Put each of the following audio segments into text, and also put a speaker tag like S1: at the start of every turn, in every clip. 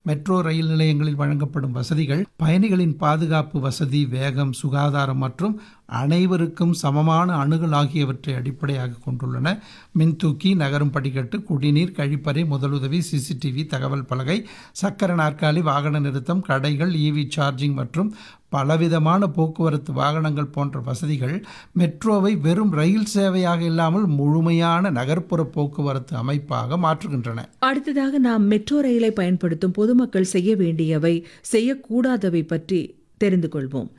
S1: metro rail நிலையங்களில் வழங்கப்படும் வசதிகள் பயணிகளின் பாதுகாப்பு வசதி வேகம் சுகாதாரம் மற்றும் அனைவருக்கும் சமமான அணுகல் ஆகியவற்றை அடிப்படையாக கொண்டுள்ளன மின்தூக்கி நகரும் படிக்கட்டு குடிநீர் கழிப்பறை முதலுதவி சிசிடிவி தகவல் பலகை சக்கர நாற்காலி வாகன நிறுத்தம் கடைகள் இவி சார்ஜிங் மற்றும் பலவிதமான போக்குவரத்து வாகனங்கள் போன்ற வசதிகள் மெட்ரோவை வெறும் ரயில் சேவையாக இல்லாமல் முழுமையான நகர்ப்புற போக்குவரத்து அமைப்பாக மாற்றுகின்றன
S2: அடுத்ததாக நாம் மெட்ரோ ரயிலை பயன்படுத்தும் பொதுமக்கள் செய்ய வேண்டியவை செய்யக்கூடாதவை பற்றி தெரிந்து கொள்வோம்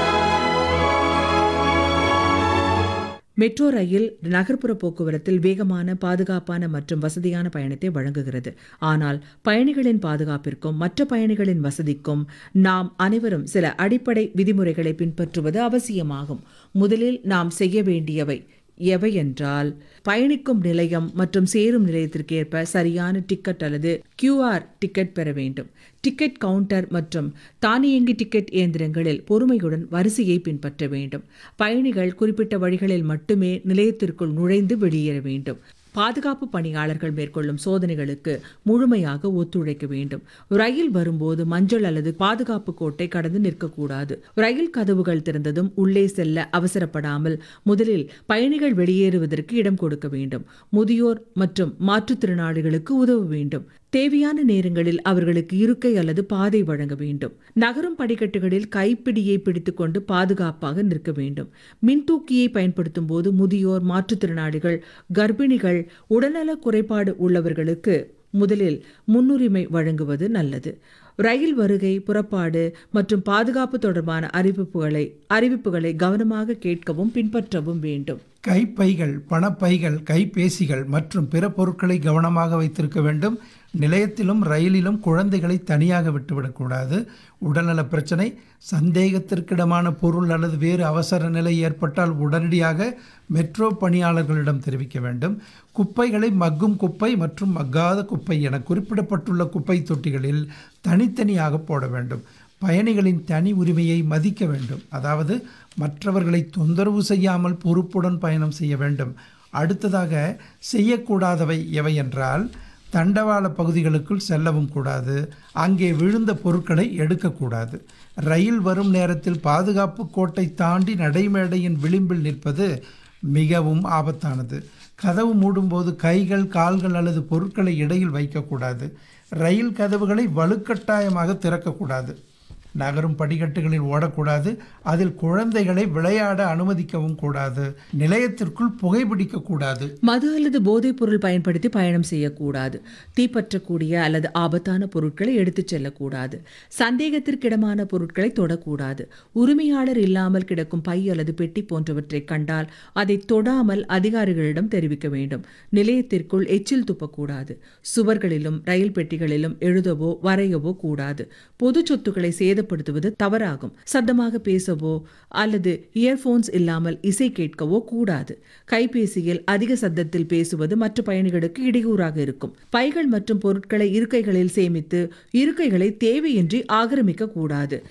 S2: மெட்ரோ ரயில் நகர்ப்புற போக்குவரத்தில் வேகமான பாதுகாப்பான மற்றும் வசதியான பயணத்தை வழங்குகிறது ஆனால் பயணிகளின் பாதுகாப்பிற்கும் மற்ற பயணிகளின் வசதிக்கும் நாம் அனைவரும் சில அடிப்படை விதிமுறைகளை பின்பற்றுவது அவசியமாகும் முதலில் நாம் செய்ய வேண்டியவை எவை என்றால் பயணிக்கும் நிலையம் மற்றும் சேரும் நிலையத்திற்கு ஏற்ப சரியான டிக்கெட் அல்லது கியூஆர் டிக்கெட் பெற வேண்டும் டிக்கெட் கவுண்டர் மற்றும் தானியங்கி டிக்கெட் இயந்திரங்களில் பொறுமையுடன் வரிசையை பின்பற்ற வேண்டும் பயணிகள் குறிப்பிட்ட வழிகளில் மட்டுமே நிலையத்திற்குள் நுழைந்து வெளியேற வேண்டும் பாதுகாப்பு பணியாளர்கள் மேற்கொள்ளும் சோதனைகளுக்கு முழுமையாக ஒத்துழைக்க வேண்டும் ரயில் வரும்போது மஞ்சள் அல்லது பாதுகாப்பு கோட்டை கடந்து நிற்கக்கூடாது ரயில் கதவுகள் திறந்ததும் உள்ளே செல்ல அவசரப்படாமல் முதலில் பயணிகள் வெளியேறுவதற்கு இடம் கொடுக்க வேண்டும் முதியோர் மற்றும் மாற்றுத்திறனாளிகளுக்கு உதவ வேண்டும் தேவையான நேரங்களில் அவர்களுக்கு இருக்கை அல்லது பாதை வழங்க வேண்டும் நகரும் படிக்கட்டுகளில் கைப்பிடியை பிடித்துக்கொண்டு பாதுகாப்பாக நிற்க வேண்டும் மின்தூக்கியை பயன்படுத்தும் போது முதியோர் மாற்றுத்திறனாளிகள் கர்ப்பிணிகள் உடல்நல குறைபாடு உள்ளவர்களுக்கு முதலில் முன்னுரிமை வழங்குவது நல்லது ரயில் வருகை புறப்பாடு மற்றும் பாதுகாப்பு தொடர்பான அறிவிப்புகளை அறிவிப்புகளை கவனமாக கேட்கவும் பின்பற்றவும் வேண்டும்
S1: கைப்பைகள் பணப்பைகள் கைபேசிகள் மற்றும் பிற பொருட்களை கவனமாக வைத்திருக்க வேண்டும் நிலையத்திலும் ரயிலிலும் குழந்தைகளை தனியாக விட்டுவிடக்கூடாது உடல்நல பிரச்சனை சந்தேகத்திற்கிடமான பொருள் அல்லது வேறு அவசர நிலை ஏற்பட்டால் உடனடியாக மெட்ரோ பணியாளர்களிடம் தெரிவிக்க வேண்டும் குப்பைகளை மக்கும் குப்பை மற்றும் மக்காத குப்பை என குறிப்பிடப்பட்டுள்ள குப்பை தொட்டிகளில் தனித்தனியாக போட வேண்டும் பயணிகளின் தனி உரிமையை மதிக்க வேண்டும் அதாவது மற்றவர்களை தொந்தரவு செய்யாமல் பொறுப்புடன் பயணம் செய்ய வேண்டும் அடுத்ததாக செய்யக்கூடாதவை எவை என்றால் தண்டவாள பகுதிகளுக்குள் செல்லவும் கூடாது அங்கே விழுந்த பொருட்களை எடுக்கக்கூடாது ரயில் வரும் நேரத்தில் பாதுகாப்பு கோட்டை தாண்டி நடைமேடையின் விளிம்பில் நிற்பது மிகவும் ஆபத்தானது கதவு மூடும்போது கைகள் கால்கள் அல்லது பொருட்களை இடையில் வைக்கக்கூடாது ரயில் கதவுகளை வலுக்கட்டாயமாக திறக்கக்கூடாது நகரும் படிக்கட்டுகளில் ஓடக்கூடாது அதில் குழந்தைகளை விளையாட அனுமதிக்கவும் கூடாது நிலையத்திற்குள் புகைப்பிடிக்க கூடாது
S2: மது அல்லது போதைப் பொருள் பயன்படுத்தி பயணம் செய்யக்கூடாது தீப்பற்றக்கூடிய அல்லது ஆபத்தான பொருட்களை எடுத்துச் செல்லக்கூடாது சந்தேகத்திற்கிடமான பொருட்களை தொடக்கூடாது உரிமையாளர் இல்லாமல் கிடக்கும் பை அல்லது பெட்டி போன்றவற்றை கண்டால் அதை தொடாமல் அதிகாரிகளிடம் தெரிவிக்க வேண்டும் நிலையத்திற்குள் எச்சில் துப்பக்கூடாது சுவர்களிலும் ரயில் பெட்டிகளிலும் எழுதவோ வரையவோ கூடாது பொது சொத்துக்களை சேதப்படுத்துவது தவறாகும் சத்தமாக பேசவோ அல்லது இயர்போன்ஸ் இல்லாமல் இசை கேட்கவோ கூடாது கைபேசியில் அதிக சத்தத்தில் பேசுவது மற்ற பயணிகளுக்கு இடையூறாக இருக்கும் பைகள் மற்றும் பொருட்களை இருக்கைகளில் சேமித்து இருக்கைகளை தேவையின்றி ஆக்கிரமிக்க கூடாது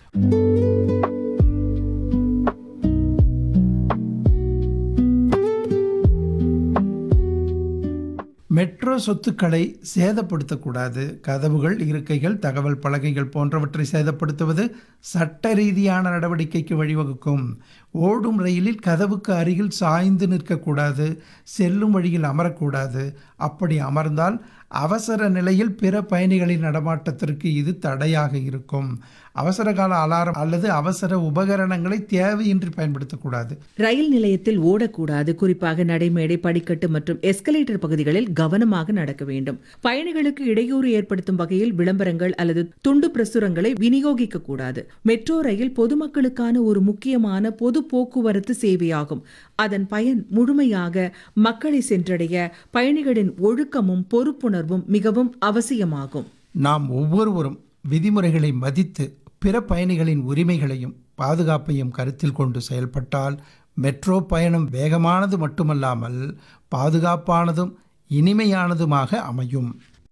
S1: மெட்ரோ சொத்துக்களை சேதப்படுத்தக்கூடாது கதவுகள் இருக்கைகள் தகவல் பலகைகள் போன்றவற்றை சேதப்படுத்துவது சட்ட ரீதியான நடவடிக்கைக்கு வழிவகுக்கும் ஓடும் ரயிலில் கதவுக்கு அருகில் சாய்ந்து நிற்கக்கூடாது செல்லும் வழியில் அமரக்கூடாது அப்படி அமர்ந்தால் அவசர நிலையில் பிற பயணிகளின் நடமாட்டத்திற்கு இது தடையாக இருக்கும் அவசரகால அலாரம் அல்லது அவசர உபகரணங்களை தேவையின்றி பயன்படுத்தக்கூடாது
S2: ரயில் நிலையத்தில் ஓடக்கூடாது குறிப்பாக நடைமேடை படிக்கட்டு மற்றும் எஸ்கலேட்டர் பகுதிகளில் கவனமாக நடக்க வேண்டும் பயணிகளுக்கு இடையூறு ஏற்படுத்தும் வகையில் விளம்பரங்கள் அல்லது துண்டு பிரசுரங்களை விநியோகிக்க கூடாது மெட்ரோ ரயில் பொதுமக்களுக்கான ஒரு முக்கியமான பொது போக்குவரத்து சேவையாகும் அதன் பயன் முழுமையாக மக்களை சென்றடைய பயணிகளின் ஒழுக்கமும் பொறுப்புணர்வும் மிகவும் அவசியமாகும்
S1: நாம் ஒவ்வொருவரும் விதிமுறைகளை மதித்து பிற பயணிகளின் உரிமைகளையும் பாதுகாப்பையும் கருத்தில் கொண்டு செயல்பட்டால் மெட்ரோ பயணம் வேகமானது மட்டுமல்லாமல் பாதுகாப்பானதும் இனிமையானதுமாக அமையும்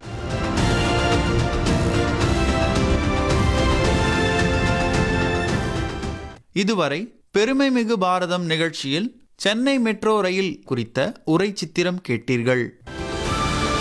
S3: இதுவரை பெருமைமிகு பாரதம் நிகழ்ச்சியில் சென்னை மெட்ரோ ரயில் குறித்த உரை சித்திரம் கேட்டீர்கள்